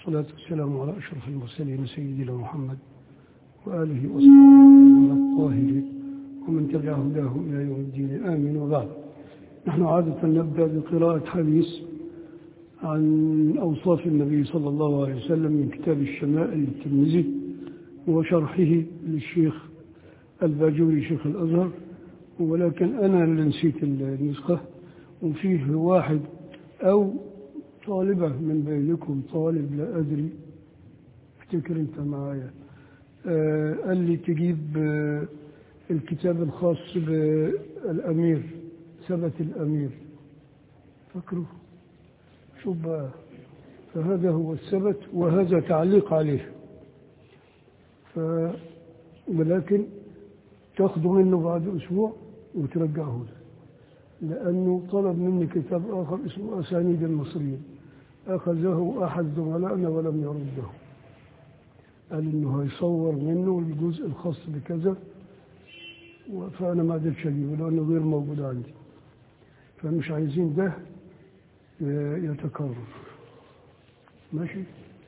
والصلاة والسلام على أشرف المرسلين سيدنا محمد وآله وصحبه الطاهرين ومن تبع هداهم إلى يوم الدين آمين وبعد نحن عادة نبدأ بقراءة حديث عن أوصاف النبي صلى الله عليه وسلم من كتاب الشمائل للترمذي وشرحه للشيخ الباجوري شيخ الأزهر ولكن أنا اللي نسيت النسخة وفيه واحد أو طالبة من بينكم طالب لا أدري افتكر أنت معايا آه قال لي تجيب آه الكتاب الخاص بالأمير ثبت الأمير فكره شوف بقى فهذا هو الثبت وهذا تعليق عليه ف ولكن تاخذوا منه بعد أسبوع وترجعه له لأنه طلب مني كتاب آخر اسمه أسانيد المصريين أخذه أحد زملائنا ولم يرده قال إنه هيصور منه الجزء الخاص بكذا فأنا ما قدرتش أجيبه لأنه غير موجود عندي فمش عايزين ده يتكرر ماشي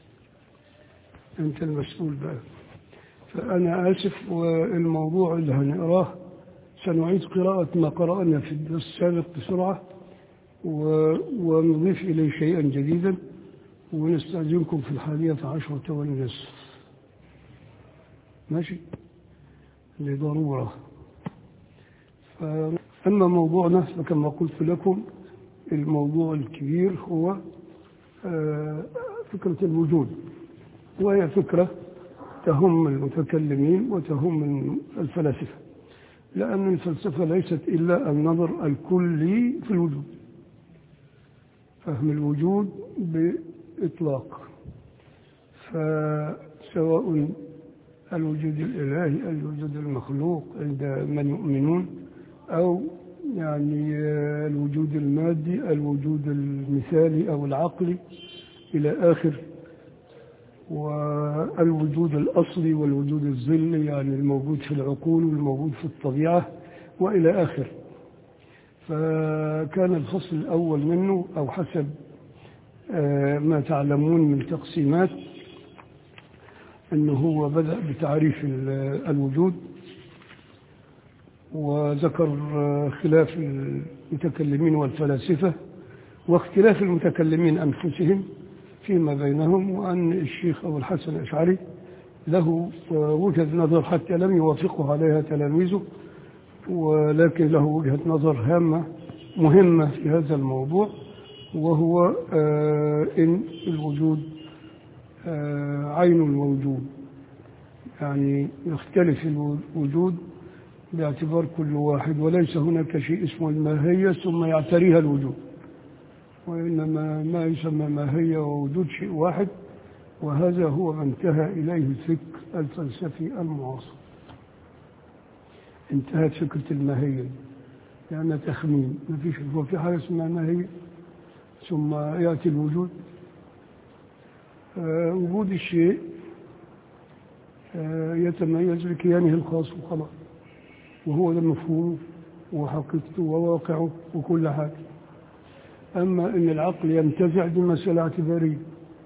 أنت المسؤول بقى فأنا آسف والموضوع اللي هنقراه سنعيد قراءة ما قرأنا في الدرس السابق بسرعة ونضيف إليه شيئا جديدا ونستأذنكم في الحادية عشرة والنصف ماشي لضرورة فأما موضوعنا فكما قلت لكم الموضوع الكبير هو فكرة الوجود وهي فكرة تهم المتكلمين وتهم الفلاسفة لأن الفلسفة ليست إلا النظر الكلي في الوجود فهم الوجود بإطلاق فسواء الوجود الإلهي الوجود المخلوق عند من يؤمنون أو يعني الوجود المادي الوجود المثالي أو العقلي إلى آخر والوجود الأصلي والوجود الظلي يعني الموجود في العقول والموجود في الطبيعة وإلى آخر فكان الفصل الأول منه أو حسب ما تعلمون من تقسيمات أنه هو بدأ بتعريف الوجود وذكر خلاف المتكلمين والفلاسفة واختلاف المتكلمين أنفسهم فيما بينهم وأن الشيخ أبو الحسن الأشعري له وجهة نظر حتى لم يوافقه عليها تلاميذه ولكن له وجهة نظر هامة مهمة في هذا الموضوع وهو إن الوجود عين الوجود يعني يختلف الوجود باعتبار كل واحد وليس هناك شيء اسمه الماهية ثم يعتريها الوجود وإنما ما يسمى ماهية ووجود شيء واحد وهذا هو ما انتهى إليه الفكر الفلسفي المعاصر انتهت فكرة الماهية لأنها تخمين ما فيش هو في حاجة اسمها ماهية ثم يأتي الوجود آه وجود الشيء آه يتميز بكيانه الخاص وخلاص وهو ده مفهومه وحقيقته وواقعه وكل حاجة أما أن العقل ينتزع دي مسألة اعتبارية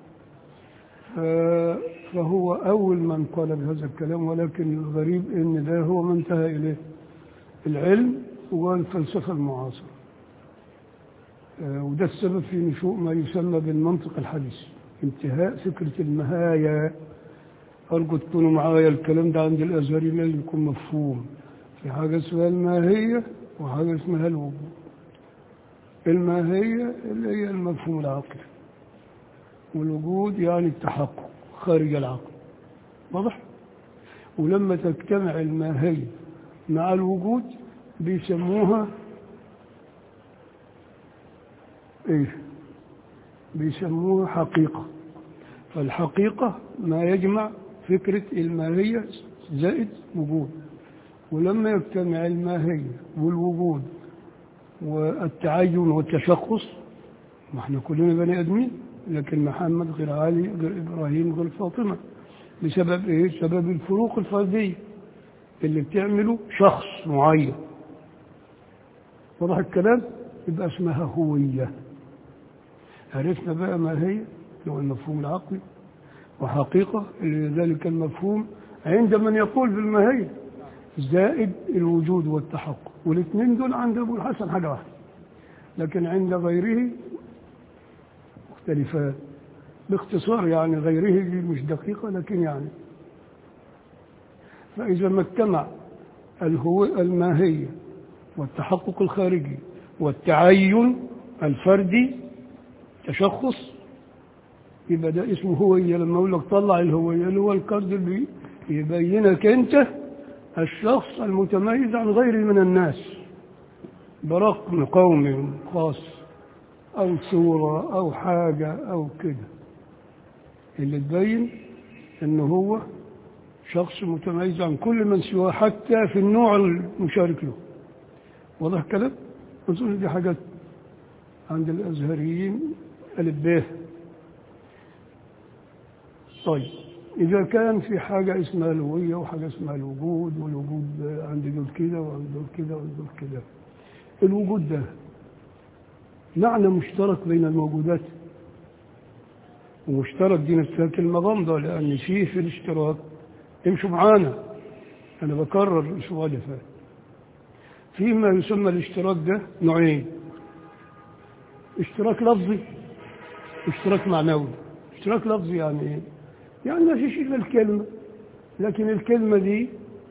فهو أول من قال بهذا الكلام ولكن الغريب أن ده هو ما انتهى إليه العلم والفلسفة المعاصرة وده السبب في نشوء ما يسمى بالمنطق الحديث انتهاء فكرة المهاية أرجو تكونوا معايا الكلام ده عند الأزهري لازم يكون مفهوم في حاجة اسمها الماهية وحاجة اسمها الوجود الماهية اللي هي المفهوم العقلي والوجود يعني التحقق خارج العقل واضح ولما تجتمع الماهية مع الوجود بيسموها ايه بيسموها حقيقة فالحقيقة ما يجمع فكرة الماهية زائد وجود ولما يجتمع الماهية والوجود والتعين والتشخص ما احنا كلنا بني ادمين لكن محمد غير علي غير ابراهيم غير فاطمه بسبب ايه؟ بسبب الفروق الفرديه اللي بتعمله شخص معين واضح الكلام يبقى اسمها هويه عرفنا بقى ما هي اللي هو المفهوم العقلي وحقيقة لذلك المفهوم عند من يقول بالماهية زائد الوجود والتحقق والاثنين دول عند أبو الحسن حاجة واحدة لكن عند غيره مختلفات باختصار يعني غيره دي مش دقيقة لكن يعني فإذا ما اجتمع الهو الماهية والتحقق الخارجي والتعين الفردي تشخص يبقى ده اسمه هوية لما أقول لك طلع الهوية اللي هو الكارد اللي يبينك أنت الشخص المتميز عن غيره من الناس برقم قومي خاص أو صورة أو حاجة أو كده اللي تبين إنه هو شخص متميز عن كل من سواه حتى في النوع المشارك له واضح كلام؟ أظن دي حاجات عند الأزهريين الباه طيب إذا كان في حاجة اسمها الهوية وحاجة اسمها الوجود والوجود عند دول كده وعند دول كده وعند دول كده الوجود ده معنى مشترك بين الموجودات ومشترك دي نفسها كلمة غامضة لأن فيه في الاشتراك امشوا معانا أنا بكرر الأسبوع اللي فات فيما يسمى الاشتراك ده نوعين اشتراك لفظي اشتراك معنوي اشتراك لفظي يعني ايه؟ يعني ما فيش الا الكلمه لكن الكلمه دي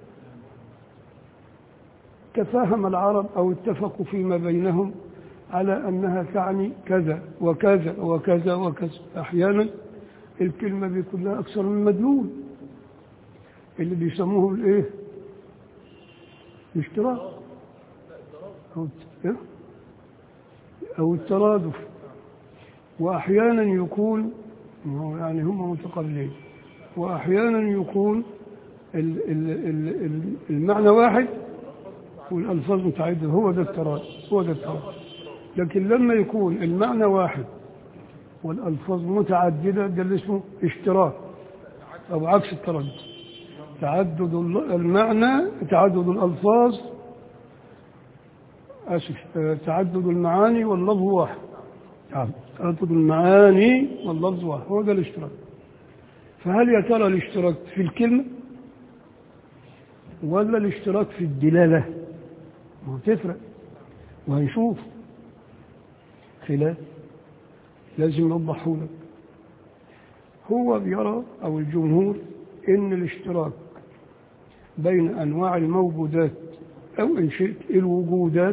تفاهم العرب او اتفقوا فيما بينهم على انها تعني كذا وكذا وكذا وكذا احيانا الكلمه بيكون لها اكثر من مدلول اللي بيسموه الايه الاشتراك او إيه؟ أو الترادف وأحيانا يكون يعني هم متقابلين وأحيانا يكون ال ال ال ال المعنى واحد والألفاظ متعددة هو ده الترادف هو ده الترادف لكن لما يكون المعنى واحد والألفاظ متعددة ده اللي اسمه اشتراك أو عكس التردد تعدد المعنى تعدد الألفاظ آسف تعدد المعاني واللفظ واحد تعدد المعاني واللفظ واحد هو ده الاشتراك فهل يا ترى الاشتراك في الكلمة ولا الاشتراك في الدلالة ما تفرق وهنشوف خلاف لازم نوضحه لك هو بيرى أو الجمهور إن الاشتراك بين أنواع الموجودات أو إن شئت الوجودات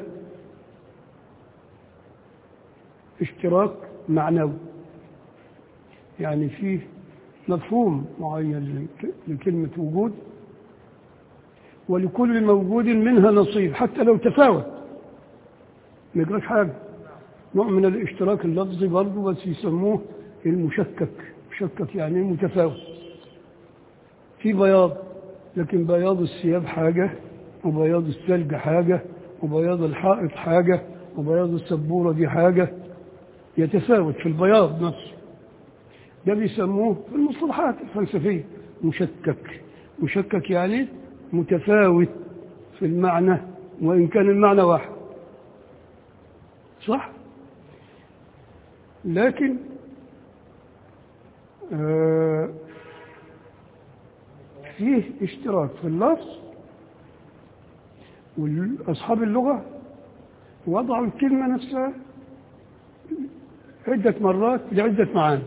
اشتراك معنوي يعني فيه مفهوم معين لكلمة وجود ولكل موجود منها نصيب حتى لو تفاوت ما يجراش حاجة نوع من الاشتراك اللفظي برضه بس يسموه المشكك مشكك يعني متفاوت في بياض لكن بياض الثياب حاجة وبياض الثلج حاجة وبياض الحائط حاجة وبياض السبورة دي حاجة يتفاوت في البياض نفسه ده بيسموه في المصطلحات الفلسفية مشكك مشكك يعني متفاوت في المعنى وإن كان المعنى واحد صح لكن آه فيه اشتراك في اللفظ وأصحاب اللغة وضعوا الكلمة نفسها عدة مرات لعدة معاني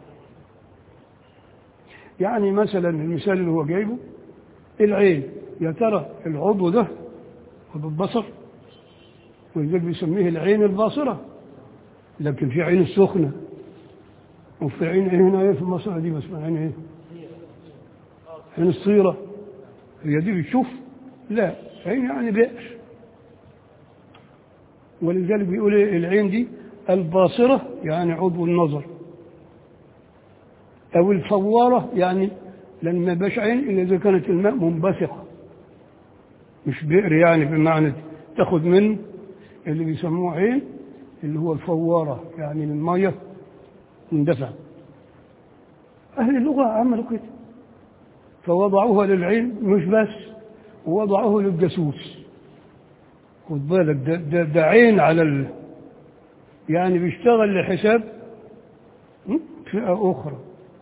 يعني مثلا المثال اللي هو جايبه العين يا ترى العضو ده عضو البصر ولذلك بيسميه العين الباصرة لكن في عين السخنة وفي عين هنا ايه في المصرة دي بس عين ايه عين الصيرة هي دي بتشوف لا عين يعني بئر ولذلك بيقول إيه العين دي الباصرة يعني عضو النظر أو الفوارة يعني لأن ما يبقاش عين إلا إذا كانت الماء منبثقة مش بئر يعني بمعنى تاخد منه اللي بيسموه عين اللي هو الفوارة يعني المية مندفع أهل اللغة عملوا كده فوضعوها للعين مش بس ووضعوه للجاسوس خد بالك ده, ده, ده عين على ال... يعني بيشتغل لحساب فئة أخرى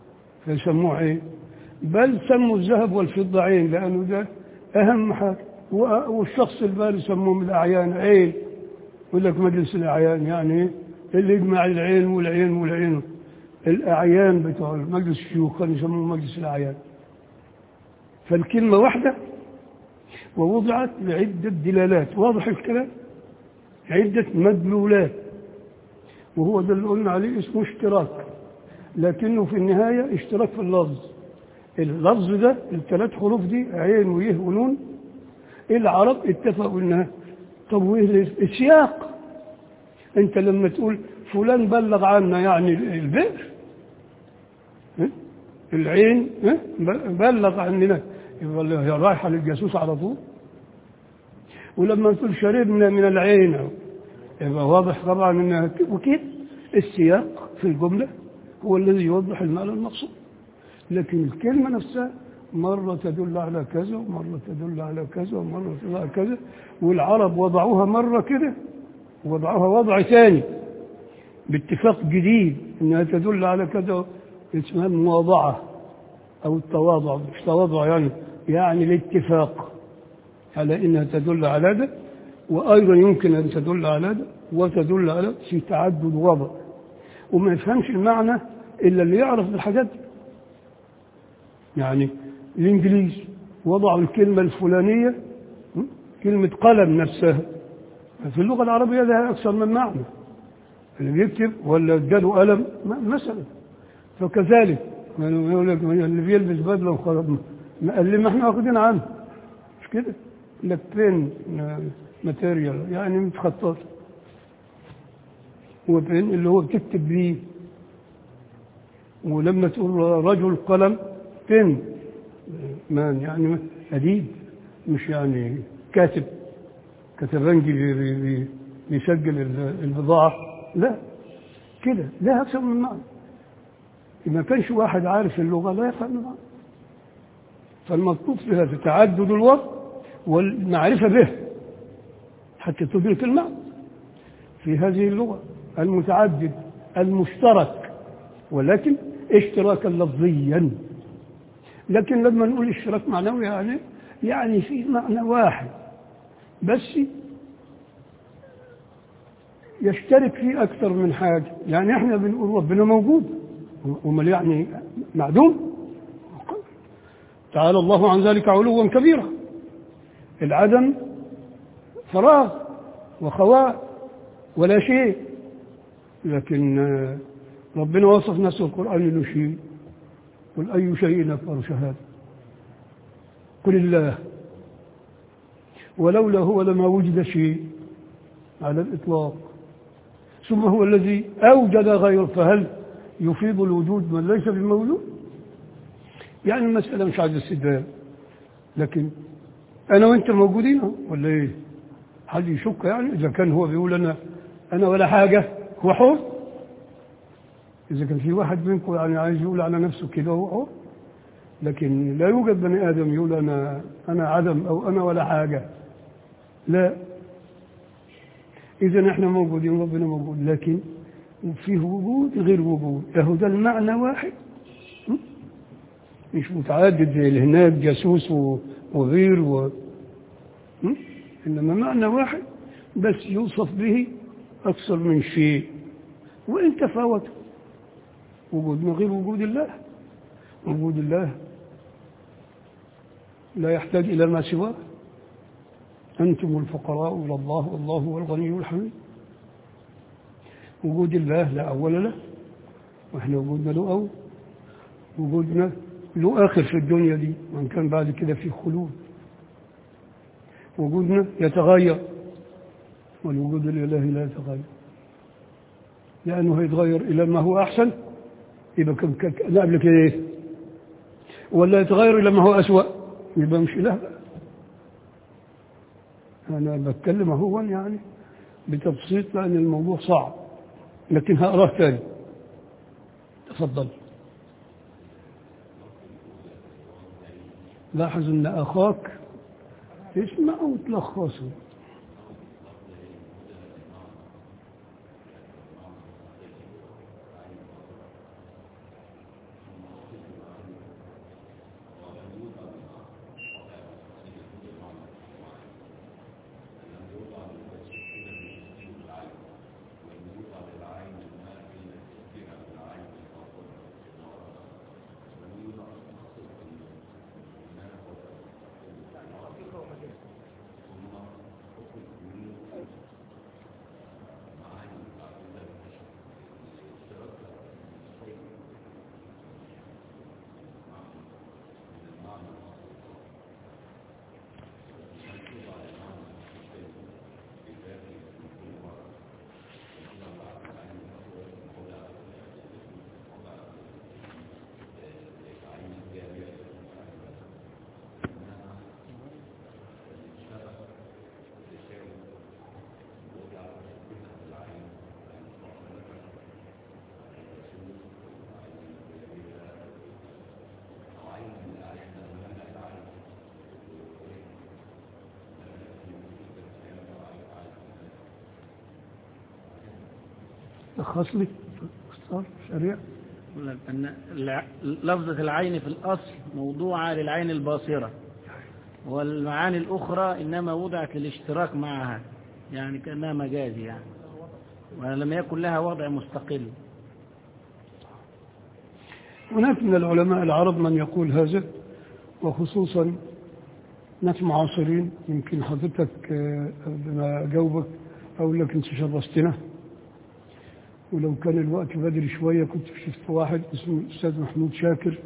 فيسموه عين بل سموا الذهب والفضة عين لأنه ده أهم حاجة و- والشخص البالي يسموه من الأعيان عين يقول لك مجلس الأعيان يعني إيه؟ اللي يجمع العين والعين والعين الأعيان بتوع مجلس الشيوخ كانوا يسموه مجلس الأعيان فالكلمة واحدة ووضعت لعدة دلالات واضح الكلام عدة مدلولات وهو ده اللي قلنا عليه اسمه اشتراك لكنه في النهاية اشتراك في اللفظ اللفظ ده الثلاث حروف دي عين ويه ونون العرب اتفقوا انها طب وايه السياق انت لما تقول فلان بلغ عنا يعني البئر ها؟ العين ها؟ بلغ عننا يبقى هي رايحه للجاسوس على طول ولما تقول شربنا من العين يبقى واضح طبعا انها ك- وكده السياق في الجمله هو الذي يوضح المعنى المقصود لكن الكلمه نفسها مرة تدل على كذا ومرة تدل على كذا ومرة تدل على كذا والعرب وضعوها مرة كده وضعوها وضع ثاني باتفاق جديد انها تدل على كذا اسمها المواضعة او التواضع مش تواضع يعني يعني الاتفاق على انها تدل على ده وايضا يمكن ان تدل على ده وتدل على في تعدد وضع وما يفهمش المعنى الا اللي يعرف بالحاجات دي يعني الانجليز وضعوا الكلمه الفلانيه م? كلمه قلم نفسها في اللغه العربيه لها اكثر من معنى اللي بيكتب ولا اداله قلم م- مثلا فكذلك يعني يقول لك اللي بيلبس بدله وخلاص ما قال لي ما احنا واخدين عنه مش كده لك بين ماتيريال يعني متخطط وبين اللي هو بتكتب بيه ولما تقول رجل قلم بين مان يعني أديب مش يعني كاتب كتبنجي بي- بي- بي- بيسجل ال- البضاعة لا كده لها أكثر من معنى إذا كانش واحد عارف اللغة لا يفهم المعنى فالمطلوب فيها تعدد الوضع والمعرفة به حتى تدرك المعنى في هذه اللغة المتعدد المشترك ولكن اشتراكا لفظيا لكن لما نقول اشتراك معنوي يعني يعني في معنى واحد بس يشترك فيه أكثر من حاجة يعني احنا بنقول ربنا موجود امال يعني معدوم تعالى الله عن ذلك علوا كبيرا العدم فراغ وخواء ولا شيء لكن آه، ربنا وصف نفسه القرآن انه شيء قل أي شيء أكبر شهادة قل الله ولولا هو لما وجد شيء على الإطلاق ثم هو الذي أوجد غيره فهل يفيض الوجود من ليس بموجود يعني المسألة مش عايزة استدلال لكن أنا وأنت موجودين أهو، ولا إيه؟ حد يشك يعني إذا كان هو بيقول أنا أنا ولا حاجة هو حر إذا كان في واحد منكم يعني عايز يقول على نفسه كده هو حر لكن لا يوجد بني آدم يقول أنا أنا عدم أو أنا ولا حاجة لا إذا احنا موجودين ربنا موجود لكن فيه وجود غير وجود له ده المعنى واحد م? مش متعدد زي اللي هناك جاسوس و- وغير و... م? إنما معنى واحد بس يوصف به أكثر من شيء وإن تفاوت وجودنا غير وجود الله وجود الله لا يحتاج إلى ما سواه أنتم الفقراء إلى الله والله هو الغني الحميد وجود الله لا أول له وإحنا وجودنا له أول وجودنا له آخر في الدنيا دي وإن كان بعد كده في خلود وجودنا يتغير والوجود الإلهي لا يتغير لأنه هيتغير إلى ما هو أحسن يبقى كم كم لا قبل كده إيه ولا يتغير إلى ما هو أسوأ يبقى مش إله بقى أنا بتكلم هو يعني بتبسيط لأن الموضوع صعب لكن هقراه تاني تفضل لاحظ أن أخاك اسمع وتلخصه لخص لي باختصار سريع أن الع- لفظة العين في الأصل موضوعة للعين الباصرة والمعاني الأخرى إنما وضعت للاشتراك معها يعني كأنها مجازي يعني ولم يكن لها وضع مستقل هناك من العلماء العرب من يقول هذا وخصوصا ناس معاصرين يمكن حضرتك آه، قبل ما أجاوبك أقول لك أنت شرفتنا ولو كان الوقت بدري شوية كنت شفت واحد اسمه الأستاذ محمود شاكر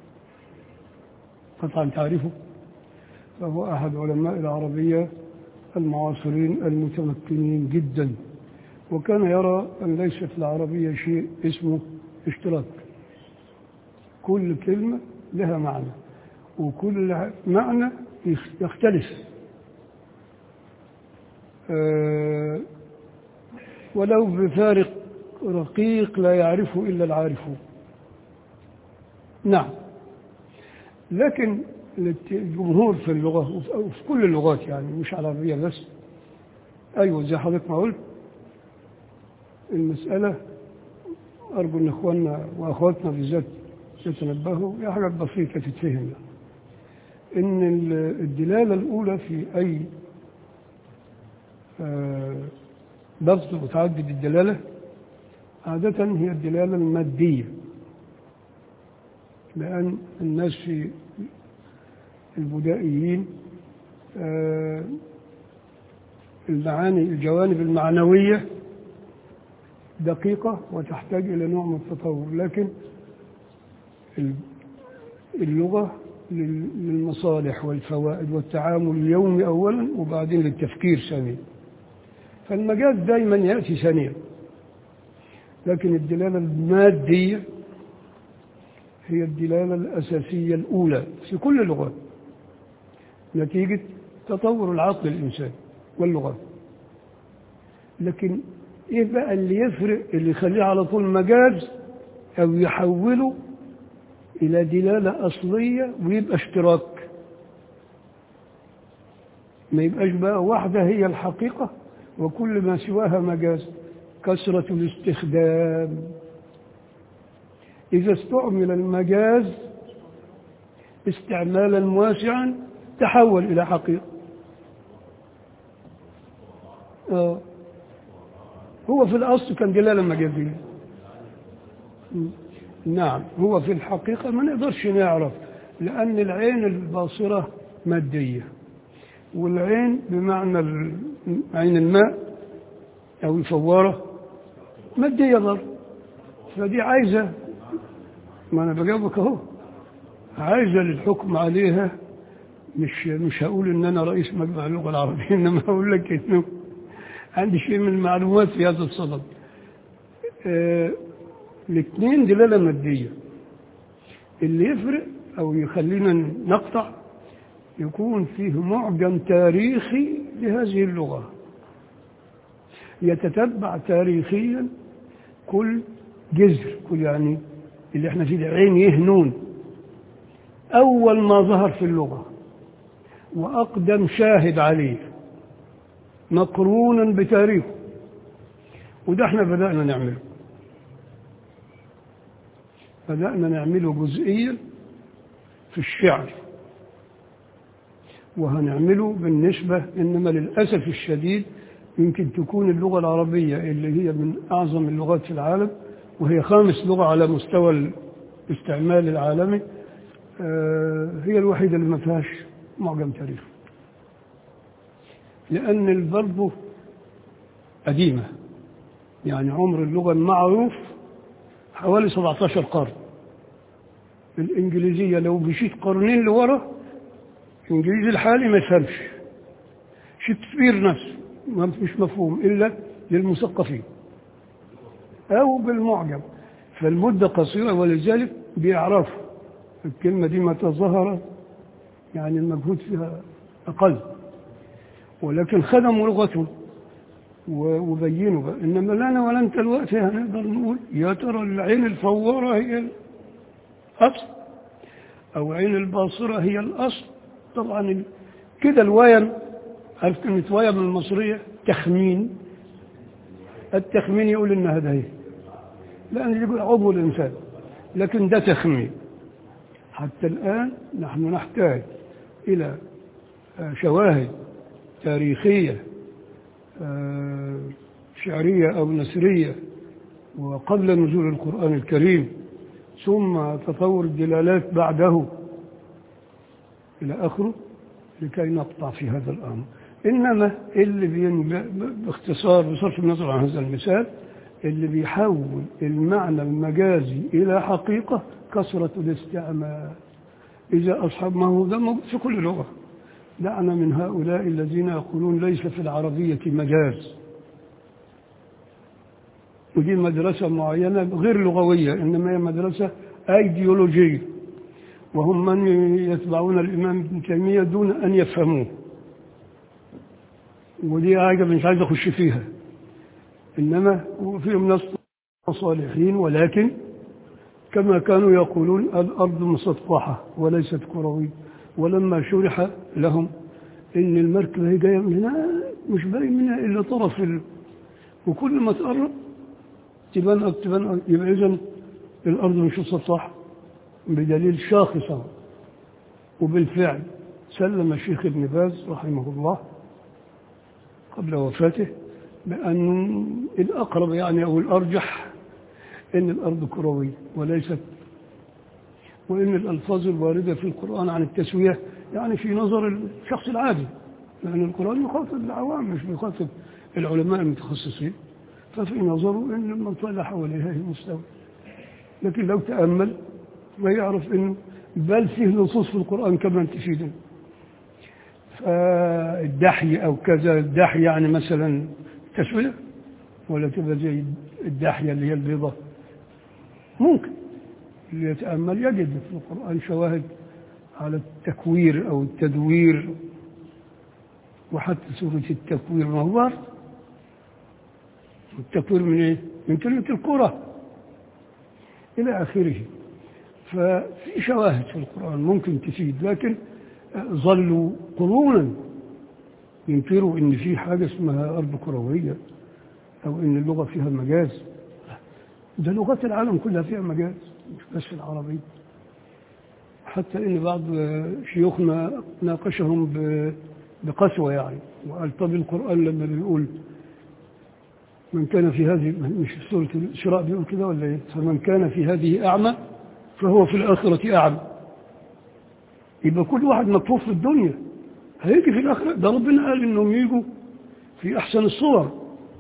قطعا تعرفه فهو أحد علماء العربية المعاصرين المتمكنين جدا وكان يرى أن ليس في العربية شيء اسمه اشتراك كل كلمة لها معنى وكل معنى يخ- يختلف آه، ولو بفارق رقيق لا يعرفه إلا العارفون نعم لكن للت- الجمهور في اللغة وفي أو في كل اللغات يعني مش العربية بس أيوة زي حضرتك ما قلت المسألة أرجو أن إخواننا وأخواتنا بالذات يتنبهوا هي حاجات بسيطة تتفهم يعني. إن ال- الدلالة الأولى في أي آه، لفظ متعدد الدلالة عادة هي الدلالة المادية لأن الناس في البدائيين آه، المعاني الجوانب المعنوية دقيقة وتحتاج إلى نوع من التطور لكن ال- اللغة لل- للمصالح والفوائد والتعامل اليومي أولا وبعدين للتفكير ثانيا فالمجاز دائما يأتي ثانيا لكن الدلالة المادية هي الدلالة الأساسية الأولى في كل اللغات نتيجة تطور العقل الإنساني واللغات لكن إيه بقى اللي يفرق اللي يخليه على طول مجاز أو يحوله إلى دلالة أصلية ويبقى اشتراك ما يبقاش بقى واحدة هي الحقيقة وكل ما سواها مجاز كثرة الاستخدام إذا استعمل المجاز استعمالا واسعا تحول إلى حقيقة آه. هو في الأصل كان دلالة مجازية م. نعم هو في الحقيقة ما نقدرش نعرف لأن العين الباصرة مادية والعين بمعنى ال- عين الماء أو الفوارة مادية برضه فدي عايزة ما أنا بجاوبك أهو عايزة للحكم عليها مش مش هقول إن أنا رئيس مجمع اللغة العربية إنما هقول لك إنه عندي شيء من المعلومات في هذا الصدد آه الاثنين دلالة مادية اللي يفرق أو يخلينا نقطع يكون فيه معجم تاريخي لهذه اللغة يتتبع تاريخيا كل جذر كل يعني اللي احنا فيه ده عين يهنون أول ما ظهر في اللغة وأقدم شاهد عليه مقرونا بتاريخه وده احنا بدأنا نعمله بدأنا نعمله جزئيا في الشعر وهنعمله بالنسبة إنما للأسف الشديد يمكن تكون اللغة العربية اللي هي من أعظم اللغات في العالم وهي خامس لغة على مستوى الاستعمال العالمي آه، هي الوحيدة اللي ما فيهاش معجم تاريخ لأن برضه قديمة يعني عمر اللغة المعروف حوالي 17 قرن الإنجليزية لو مشيت قرنين لورا الإنجليزي الحالي ما يفهمش شكسبير نفسه ما- مش مفهوم إلا للمثقفين أو بالمعجم فالمدة قصيرة ولذلك بيعرفوا الكلمة دي متى ظهرت يعني المجهود فيها أقل ولكن خدموا لغتهم و- وبينوا بقى إنما لا أنا ولا أنت الوقت هنقدر نقول يا ترى العين الفوارة هي الأصل أو عين الباصرة هي الأصل طبعا ال- كده الويم عارف كلمة ويم المصرية تخمين التخمين يقول إنها ده هي لأن يقول عضو الإنسان لكن ده تخمين حتى الآن نحن نحتاج إلى آه، شواهد تاريخية آه، شعرية أو نثرية وقبل نزول القرآن الكريم ثم تطور الدلالات بعده إلى آخره لكي نقطع في هذا الأمر إنما اللي بين باختصار بصرف النظر عن هذا المثال اللي بيحول المعنى المجازي إلى حقيقة كثرة الاستعمال إذا أصحاب ما هو ده موجود في كل لغة دعنا من هؤلاء الذين يقولون ليس في العربية مجاز ودي مدرسة معينة غير لغوية إنما هي مدرسة أيديولوجية وهم من يتبعون الإمام ابن تيمية دون أن يفهموه ودي حاجة مش عايز أخش فيها إنما فيهم ناس صالحين ولكن كما كانوا يقولون الأرض مسطحة وليست كروية ولما شرح لهم إن المركبة هي جاية من هنا مش باين منها إلا طرف ال... وكل ما تقرب تبان أكتر تبان أكتر. يبقى إذن الأرض مش مسطحة بدليل شاخصة وبالفعل سلم الشيخ ابن باز رحمه الله قبل وفاته بأن الأقرب يعني أو الأرجح أن الأرض كروية وليست وإن الألفاظ الواردة في القرآن عن التسوية يعني في نظر الشخص العادي لأن القرآن يخاطب العوام مش بيخاطب العلماء المتخصصين ففي نظره أن المنطقة حواليها هي مستوى لكن لو تأمل ويعرف أنه بل فيه نصوص في القرآن كمان تفيده فالدحي أو كذا الدحي يعني مثلا تسوية ولا تبقى زي الداحية اللي هي البيضة ممكن اللي يتأمل يجد في القرآن شواهد على التكوير أو التدوير وحتى سورة التكوير ما هو التكوير من ايه؟ من كلمة الكرة إلى آخره ففي شواهد في القرآن ممكن تفيد لكن ظلوا قرونا ينكروا ان في حاجة اسمها أرض كروية أو ان اللغة فيها مجاز ده لغات العالم كلها فيها مجاز مش بس العربية حتى ان بعض شيوخنا ناقشهم ب- بقسوة يعني وقال طب القرآن لما بيقول من كان في هذه مش في سورة الشراء بيقول كده ولا ايه فمن كان في هذه أعمى فهو في الآخرة أعمى يبقى كل واحد مكفوف في الدنيا هيجي في الآخرة ده ربنا قال إنهم يجوا في أحسن الصور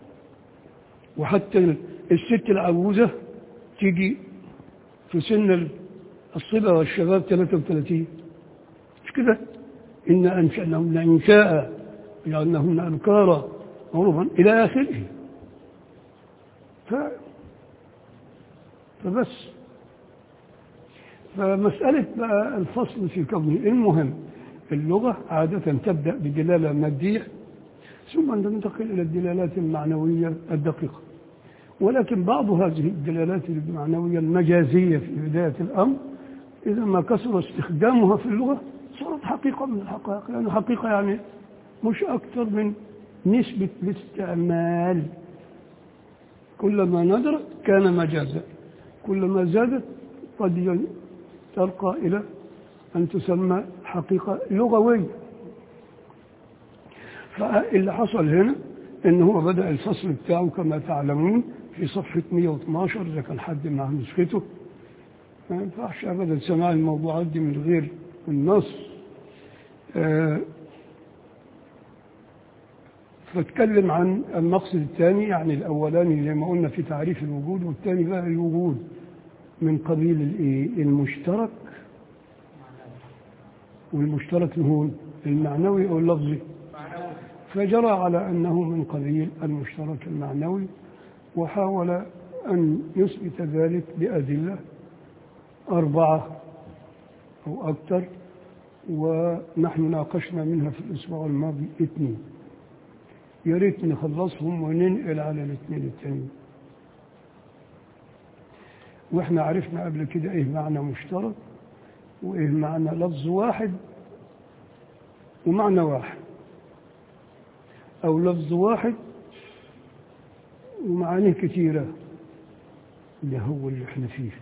وحتى الست العجوزة تيجي في سن الصبا والشباب 33 مش كده إن أنشأنهن إنشاء جعلناهن أبكارا عربا إلى آخره ف... فبس فمسألة بقى الفصل في كونه المهم اللغة عادة تبدأ بدلالة مادية ثم تنتقل إلى الدلالات المعنوية الدقيقة ولكن بعض هذه الدلالات المعنوية المجازية في بداية الأمر إذا ما كثر استخدامها في اللغة صارت حقيقة من الحقائق لأن حقيقة يعني مش أكثر من نسبة الاستعمال كلما ندرت كان مجازا كلما زادت قد ترقى إلى أن تسمى حقيقة لغوية فاللي حصل هنا إن هو بدأ الفصل بتاعه كما تعلمون في صفحة 112 إذا كان حد مع نسخته ما ينفعش أبدا سماع الموضوعات دي من غير النص آه فاتكلم عن المقصد الثاني يعني الأولاني زي ما قلنا في تعريف الوجود والثاني بقى الوجود من قبيل الايه المشترك والمشترك هو المعنوي أو اللفظي فجرى على أنه من قبيل المشترك المعنوي وحاول أن يثبت ذلك بأدلة أربعة أو أكثر ونحن ناقشنا منها في الأسبوع الماضي اثنين يا ريت نخلصهم وننقل على الاثنين التانيين واحنا عرفنا قبل كده ايه معنى مشترك وايه معنى لفظ واحد ومعنى واحد او لفظ واحد ومعانيه كثيرة اللي هو اللي احنا فيه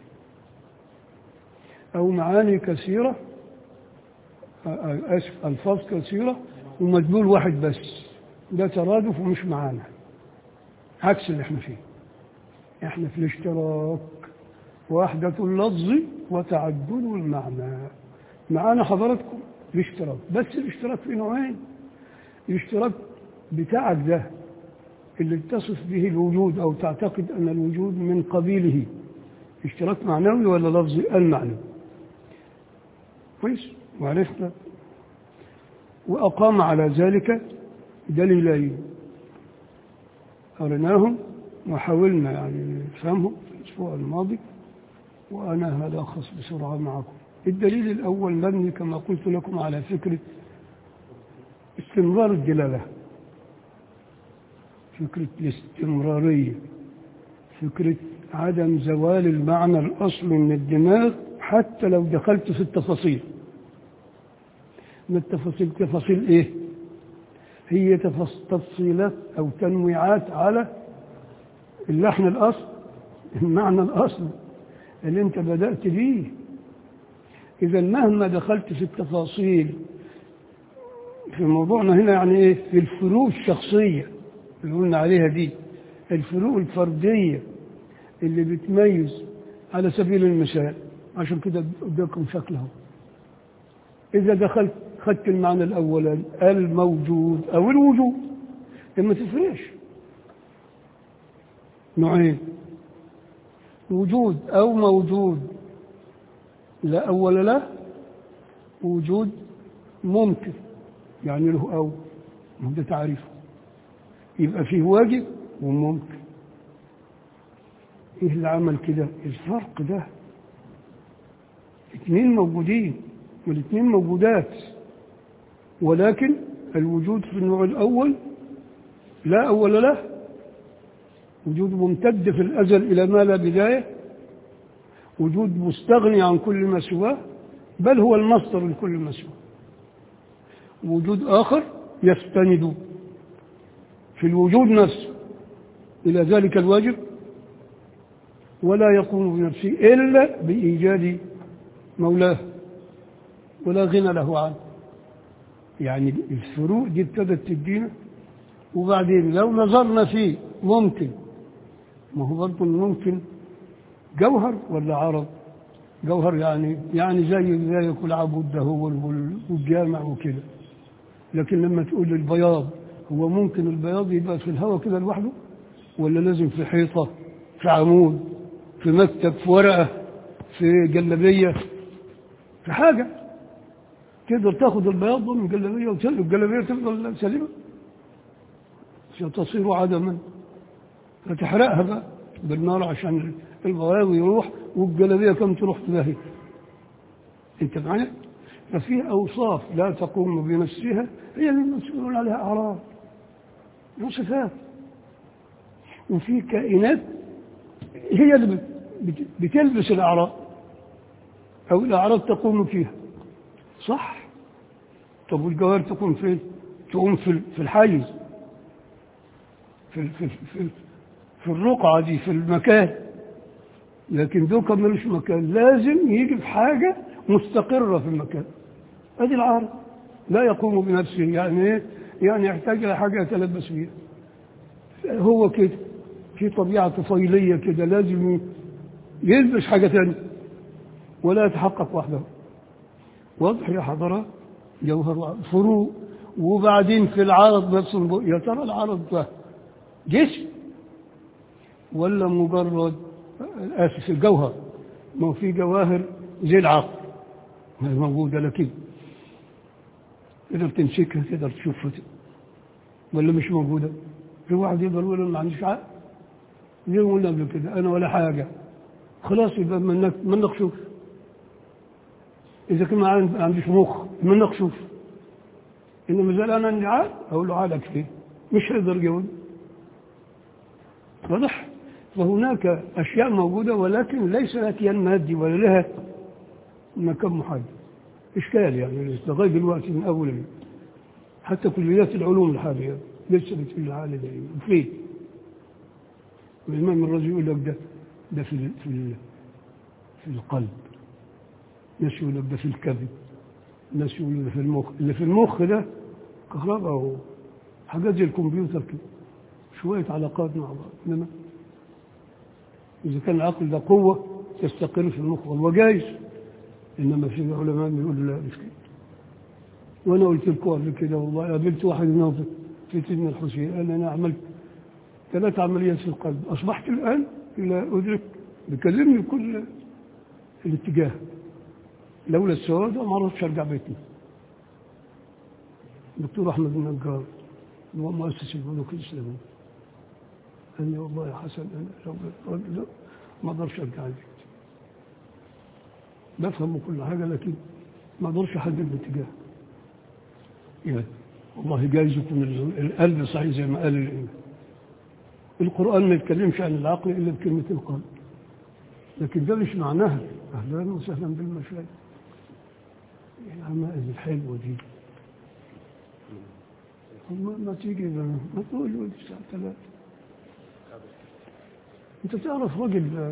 أو معاني كثيرة آ- آ- آسف ألفاظ كثيرة ومدلول واحد بس ده ترادف ومش معانا عكس اللي احنا فيه احنا في الاشتراك وحدة اللفظ وتعدد المعنى معانا حضراتكم الاشتراك بس الاشتراك في نوعين الاشتراك بتاعك ده اللي تصف به الوجود أو تعتقد أن الوجود من قبيله اشتراك معنوي ولا لفظي المعنوي كويس وعرفنا وأقام على ذلك دليلين قرناهم وحاولنا يعني نفهمهم في الأسبوع الماضي وأنا هلخص بسرعة معكم الدليل الأول مبني كما قلت لكم على فكرة استمرار الدلالة فكرة الاستمرارية فكرة عدم زوال المعنى الأصلي من الدماغ حتى لو دخلت في التفاصيل من التفاصيل تفاصيل إيه هي تفص- تفصيلات أو تنويعات على اللحن الأصل المعنى الأصل اللي أنت بدأت بيه إذا مهما دخلت في التفاصيل في موضوعنا هنا يعني إيه في الفروق الشخصية اللي قلنا عليها دي الفروق الفردية اللي بتميز على سبيل المثال عشان كده اداكم شكلها إذا دخلت خدت المعنى الأولاني الموجود أو الوجود ما تفرقش نوعين وجود أو موجود لا أول له وجود ممكن يعني له أو ما هو ده تعريفه يبقى فيه واجب وممكن ايه اللي عمل كده الفرق ده اثنين موجودين والاثنين موجودات ولكن الوجود في النوع الأول لا أول له وجود ممتد في الأزل إلى ما لا بداية وجود مستغني عن كل ما سواه بل هو المصدر لكل ما سواه وجود آخر يستند في الوجود نفسه إلى ذلك الواجب ولا يقوم بنفسه إلا بإيجاد مولاه ولا غنى له عنه يعني الفروق دي ابتدت تدينا وبعدين لو نظرنا فيه ممكن ما هو برضه ممكن جوهر ولا عرض جوهر يعني يعني زي زي كل عبود ده هو والجامع وكده لكن لما تقول البياض هو ممكن البياض يبقى في الهواء كده لوحده ولا لازم في حيطة في عمود في مكتب في ورقة في جلبية في حاجة تقدر تاخد البياض ده من الجلبية وتسلم الجلبية تفضل سليمة ستصير عدما فتحرقها بقى بالنار عشان البواوي يروح والجلبية كم تروح في داهية انت معايا ففي اوصاف لا تقوم بنفسها هي اللي الناس يقولون عليها اعراض وصفات وفي كائنات هي اللي بت- بت- بتلبس الاعراض او الاعراض تقوم فيها صح طب والجوهر تقوم فين تقوم في في الحيز في في في, في الرقعة دي في المكان لكن دوكا ملوش مكان لازم يجي في حاجة مستقرة في المكان ادي العارض لا يقوم بنفسه يعني ايه يعني يحتاج الى حاجة يتلبس فيها هو كده في طبيعة طفيلية كده لازم يلبس حاجة ثانية ولا يتحقق وحده واضح يا حضرة جوهر فروق وبعدين في العرض نفسه يا ترى العرض ده جسم ولا مجرد آسف الجوهر ما هو في جواهر زي العقل ما هي موجودة لكن تقدر تمسكها تقدر تشوفها ولا مش موجودة في واحد يقدر يقول أنا ما عنديش عقل زي ما قلنا قبل كده أنا ولا حاجة خلاص يبقى منك منك شوف إذا كان ما عنديش مخ منك شوف إنما زال أنا عندي عقل أقول له عقلك فين مش هيقدر يجاوب واضح فهناك أشياء موجودة ولكن ليس لها كيان مادي ولا لها مكان محدد إشكال يعني لغاية دلوقتي من أول حتى كليات العلوم الحالية لسه بتقول العالم ده فين والإمام الرازي يقول لك ده ده في ال- في ال- في القلب ناس يقول ده في الكبد ناس يقول ده في المخ اللي في المخ ده كهرباء و حاجات زي الكمبيوتر كده شوية علاقات مع بعض إنما إذا كان العقل ده قوة تستقر في المخ وهو جايز إنما في علماء بيقولوا لا مش كده وأنا قلت لكم قبل كده والله قابلت واحد منهم في- في سيدنا الحسين قال أنا عملت ثلاث عمليات في القلب أصبحت الآن لا أدرك بكلمني بكل الاتجاه لولا السواد ما عرفتش أرجع بيتنا دكتور أحمد النجار هو مؤسس البنوك الإسلامية قال لي والله يا حسن أنا لو الراجل ده ما أقدرش أرجع البيت بفهم كل حاجة لكن ما أقدرش أحدد الاتجاه يعني والله جايز يكون القلب صحيح زي ما قال الإمام القرآن ما يتكلمش عن العقل إلا بكلمة القلب لكن ده مش معناها أهلا وسهلا بالمشايخ العمائز الحلوة دي ما, ما تيجي ما ما تقول له الساعة ثلاثة أنت تعرف راجل آه،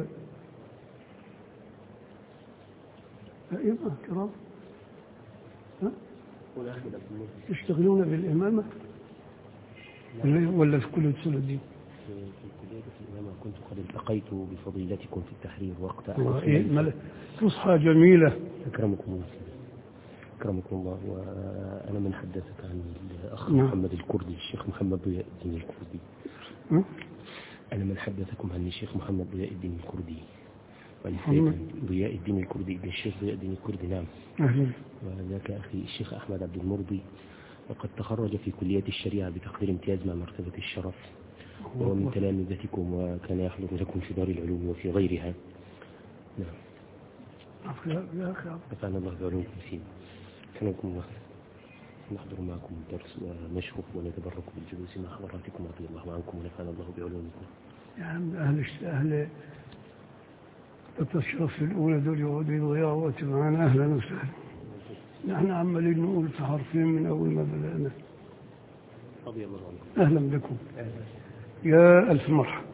أئمة كرام ها؟ يشتغلون بالإمامة ولا- ولا في كل سنة دي في في كلية الإمامة كنت قد التقيت بفضيلتكم في التحرير وقت والله أحدث إيه ذلك. مل- فصحى جميلة أكرمكم الله أكرمكم الله وأنا من حدثك عن الأخ نعم. محمد الكردي الشيخ محمد ضياء الدين الكردي ها؟ أنا من حدثكم عن الشيخ محمد ضياء الدين الكردي وعن محمد. السيد ضياء الدين الكردي ابن الشيخ ضياء الدين الكردي نعم أهلا وذاك أخي الشيخ أحمد عبد المرضي وقد تخرج في كلية الشريعة بتقدير امتياز مع مرتبة الشرف وهو من تلامذتكم وكان يحضر لكم في دار العلوم وفي غيرها نعم يا يا أخي نفعنا الله بعلومكم فيه كرمكم الله نحضر معكم الدرس ونشرف ونتبرك بالجلوس مع حضراتكم رضي الله عنكم ونفعنا الله بعلومكم يا عم أهل الش- أهل التشرف في الأولى دول يقعدوا يضيعوا وقت معانا أهلا وسهلا نحن عمالين نقول في حرفين من أول ما بدأنا رضي الله عنكم أهلا بكم يا ألف مرحبا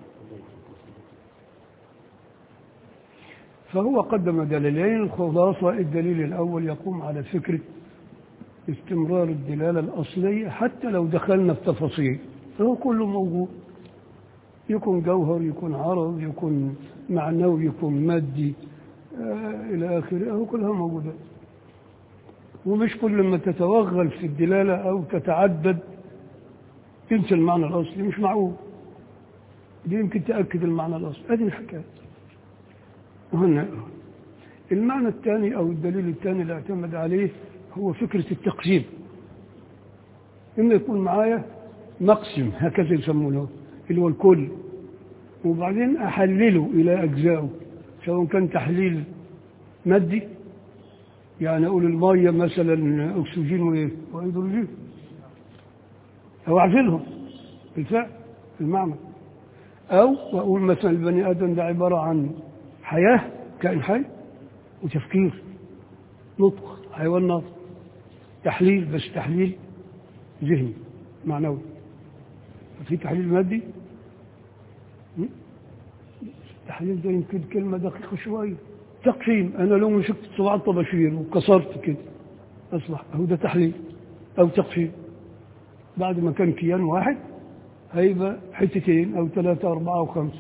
فهو قدم دليلين الخلاصة الدليل الأول يقوم على فكرة استمرار الدلالة الأصلية حتى لو دخلنا في تفاصيل فهو كله موجود يكون جوهر يكون عرض يكون معنوي يكون مادي آه إلى آخره هو كلها موجودة ومش كل ما تتوغل في الدلالة أو تتعدد تنسى المعنى الأصلي مش معقول دي يمكن تأكد المعنى الأصلي هذه الحكاية وهنا المعنى الثاني أو الدليل الثاني اللي اعتمد عليه هو فكرة التقسيم إما يكون معايا مقسم هكذا يسمونه اللي هو الكل وبعدين أحلله إلى أجزائه سواء كان تحليل مادي يعني أقول المية مثلا أكسجين وإيه؟ وهيدروجين أو أعزلهم بالفعل في المعنى أو وأقول مثلا البني آدم ده عبارة عن حياة كائن حي وتفكير نطق حيوان ناطق تحليل بس تحليل ذهني معنوي في تحليل مادي م? التحليل ده يمكن كلمة دقيقة شوية تقسيم أنا لو مسكت صباع الطباشير وكسرت كده أصبح هو ده تحليل أو تقسيم بعد ما كان كيان واحد هيبقى حتتين أو ثلاثة أربعة أو خمسة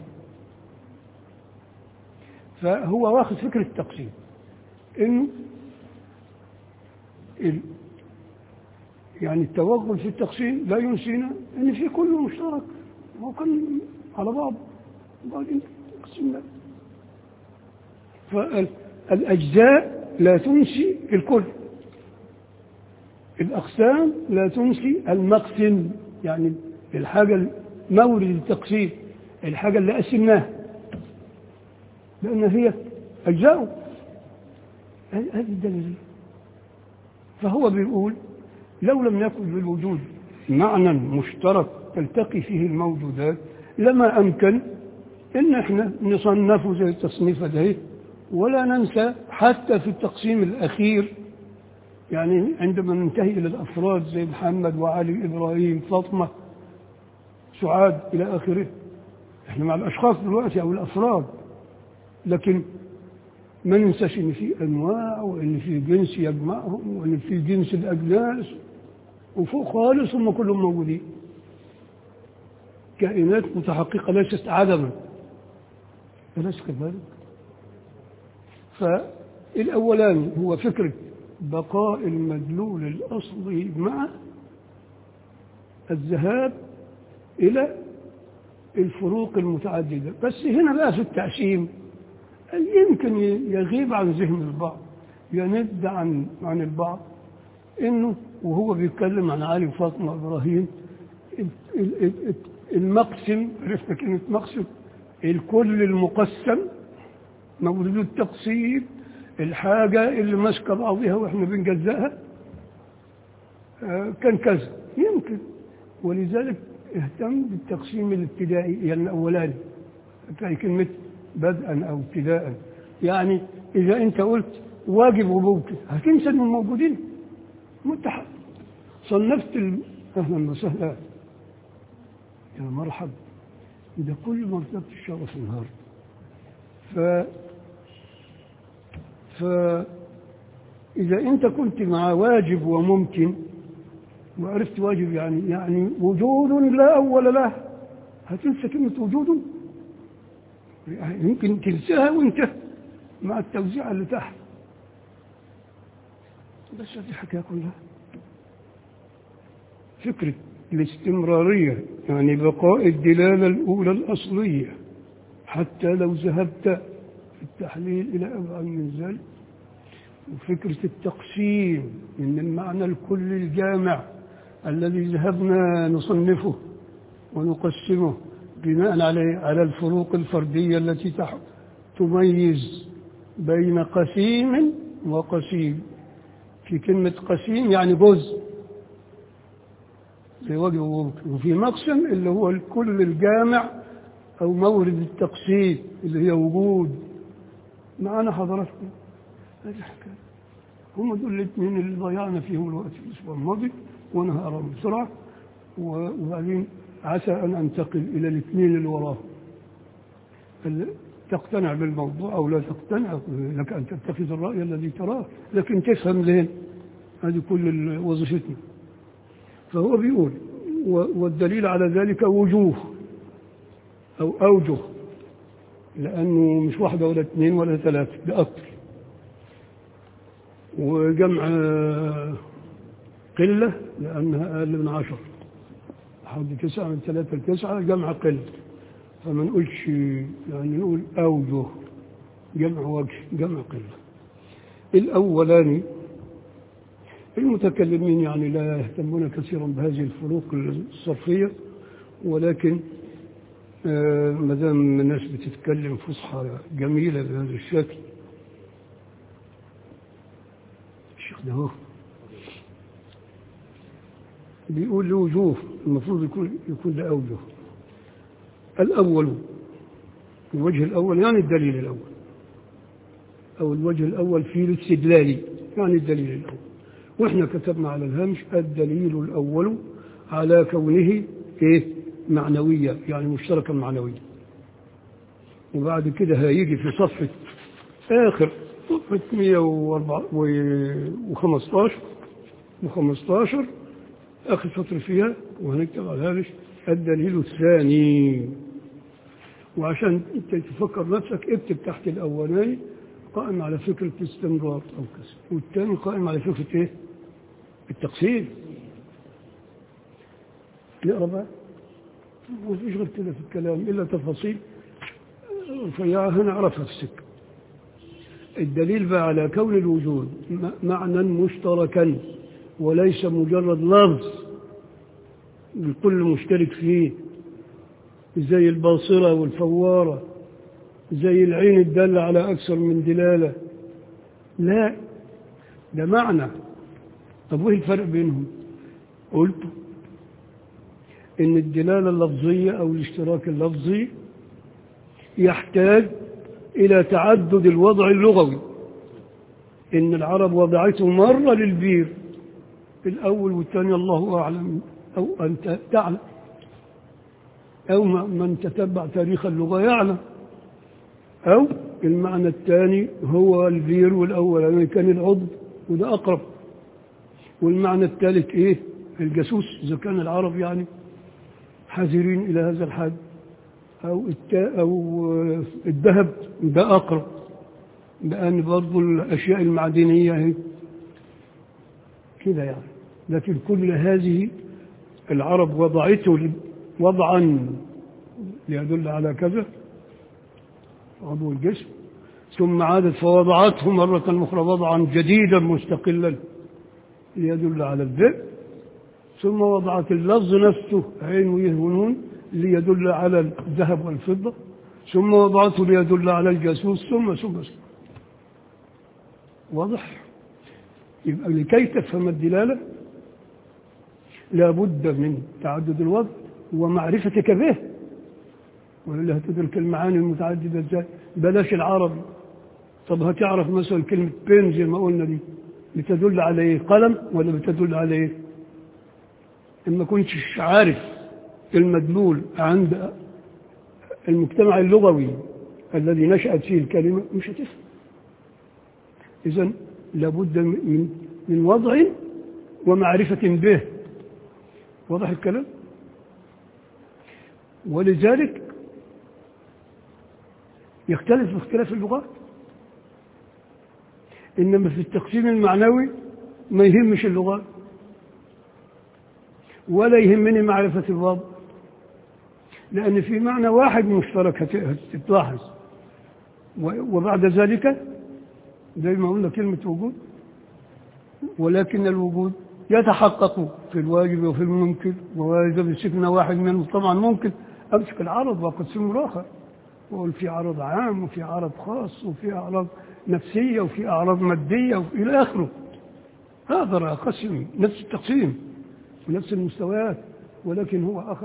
فهو واخد فكرة التقسيم إنه ال... يعني التوغل في التقسيم لا ينسينا إن في كله مشترك هو كان على بعض وبعدين قسمنا فالأجزاء لا تنسي الكل الأقسام لا تنسي المقسم يعني الحاجة مورد التقسيم الحاجة اللي قسمناها لأن هي أجزاء هذه الدليل فهو بيقول لو لم يكن للوجود معنى مشترك تلتقي فيه الموجودات لما أمكن إن إحنا نصنفه زي التصنيف ده ولا ننسى حتى في التقسيم الأخير يعني عندما ننتهي إلى الأفراد زي محمد وعلي إبراهيم فاطمة سعاد إلى آخره إحنا مع الأشخاص دلوقتي أو الأفراد لكن ما ننساش ان في انواع وان في جنس يجمعهم وان في جنس الاجناس وفوق خالص هم كلهم موجودين كائنات متحققه ليست عدما أليس كذلك؟ فالأولاني هو فكرة بقاء المدلول الأصلي مع الذهاب إلى الفروق المتعددة بس هنا بقى في التقسيم يمكن يغيب عن ذهن البعض يند عن عن البعض انه وهو بيتكلم عن علي وفاطمه وابراهيم ال- ال- ال- المقسم عرفت كلمه مقسم الكل المقسم مولود التقسيم الحاجه اللي ماسكه بعضها واحنا بنجزأها آه، كان كذا يمكن ولذلك اهتم بالتقسيم الابتدائي يعني الاولاني تلاقي كلمه بدءا او ابتداء يعني اذا انت قلت واجب وممكن هتنسى انهم موجودين متحد صنفت ال... اهلا وسهلا يا مرحبا ده كل مرتبة الشرف النهارده ف فإذا أنت كنت مع واجب وممكن وعرفت واجب يعني يعني وجود لا أول له هتنسى كلمة وجود يعني يمكن تنساها وانت مع التوزيع اللي تحت بس هذه الحكاية كلها فكرة الاستمرارية يعني بقاء الدلالة الأولى الأصلية حتى لو ذهبت في التحليل إلى أبعد من ذلك وفكرة التقسيم من المعنى الكلي الجامع الذي ذهبنا نصنفه ونقسمه بناء على على الفروق الفردية التي تح- تميز بين قسيم وقسيم في كلمة قسيم يعني جزء في وجه وممكن وفي مقسم اللي هو الكل الجامع أو مورد التقسيم اللي هي وجود معانا حضراتكم هذه حكاية هم دول الاثنين اللي ضيعنا فيهم الوقت في الأسبوع الماضي وأنا هقراهم بسرعة و- وبعدين عسى أن أنتقل إلى الاثنين اللي وراهم اللي تقتنع بالموضوع أو لا تقتنع لك أن تتخذ الرأي الذي تراه لكن تفهم لين هذه كل ال- وظيفتنا فهو بيقول و- والدليل على ذلك وجوه أو أوجه لأنه مش واحدة ولا اثنين ولا ثلاثة ده أكثر وجمع آه، قلة لأنها أقل من عشر لحد تسعة من ثلاثة لتسعة جمع قلة فما نقولش يعني نقول أوجه جمع وجه جمع قلة الأولاني المتكلمين يعني لا يهتمون كثيرا بهذه الفروق الصرفية ولكن آه، ما دام الناس بتتكلم فصحى جميلة بهذا الشكل الشيخ ده هو بيقول له وجوه المفروض يكون يكون له أوجه الأول الوجه الأول يعني الدليل الأول أو الوجه الأول في الاستدلال يعني الدليل الأول وإحنا كتبنا على الهامش الدليل الأول على كونه إيه معنوية يعني مشتركا معنويا وبعد كده هيجي في صفحة آخر صفحة 115 و15 آخر سطر فيها وهنكتب على الهامش الدليل الثاني وعشان انت تفكر نفسك اكتب تحت الاولاني قائم على فكرة الاستمرار او كذا والثاني قائم على فكرة ايه التقسيم نقرا بقى ما فيش غير كده في الكلام الا تفاصيل رفيعة هنعرفها في السكة الدليل بقى على كون الوجود م- معنى مشتركا وليس مجرد لفظ الكل مشترك فيه زي الباصرة والفوارة زي العين الدالة على أكثر من دلالة لا ده معنى طب وإيه الفرق بينهم قلت إن الدلالة اللفظية أو الاشتراك اللفظي يحتاج إلى تعدد الوضع اللغوي إن العرب وضعته مرة للبير الأول والثاني الله أعلم أو أنت تعلم أو ما- من تتبع تاريخ اللغة يعلم أو المعنى الثاني هو الفير والأولاني كان العضو وده أقرب والمعنى الثالث إيه الجاسوس إذا كان العرب يعني حذرين إلى هذا الحد أو التا أو الذهب ده أقرب لأن برضو الأشياء المعدنية هي كده يعني لكن كل هذه العرب وضعته وضعا يدل على كذا عضو الجسم ثم عادت فوضعته مرة أخرى وضعا جديدا مستقلا ليدل على الذئب ثم وضعت اللفظ نفسه عين ويه ونون ليدل على الذهب والفضة ثم وضعته ليدل على الجاسوس ثم ثم ثم واضح يبقى لكي تفهم الدلالة لابد من تعدد الوضع ومعرفتك به وإلا هتدرك المعاني المتعددة ازاي بلاش العربي طب هتعرف مثلا كلمة بين زي ما قلنا دي بتدل على ايه قلم ولا بتدل على ايه إما كنتش عارف المدلول عند المجتمع اللغوي الذي نشأت فيه الكلمة مش هتفهم إذا لابد من من وضع ومعرفة به واضح الكلام ولذلك يختلف باختلاف اللغات إنما في التقسيم المعنوي ما يهمش اللغات ولا يهمني معرفة الوضع لأن في معنى واحد مشترك هتلاحظ وبعد ذلك زي ما قلنا كلمة وجود ولكن الوجود يتحقق في الواجب وفي الممكن وإذا مسكنا واحد منهم طبعا ممكن أمسك العرض وأقسمه الآخر وأقول في عرض عام وفي عرض خاص وفي أعراض نفسية وفي أعراض مادية وإلى آخره أقدر أقسم نفس التقسيم ونفس المستويات ولكن هو أخذ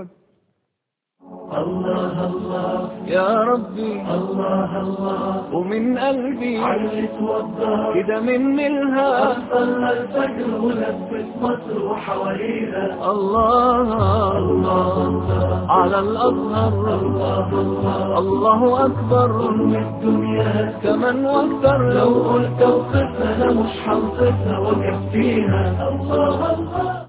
الله الله يا ربي الله الله ومن قلبي علت وضح كده من ملها صلى الفجر ولفت مصر وحواليها الله الله على الأزهر الله الله الله أكبر أم الدنيا كمان واكثر لو قلت وصفها أنا مش هنصفها وكفيها الله الله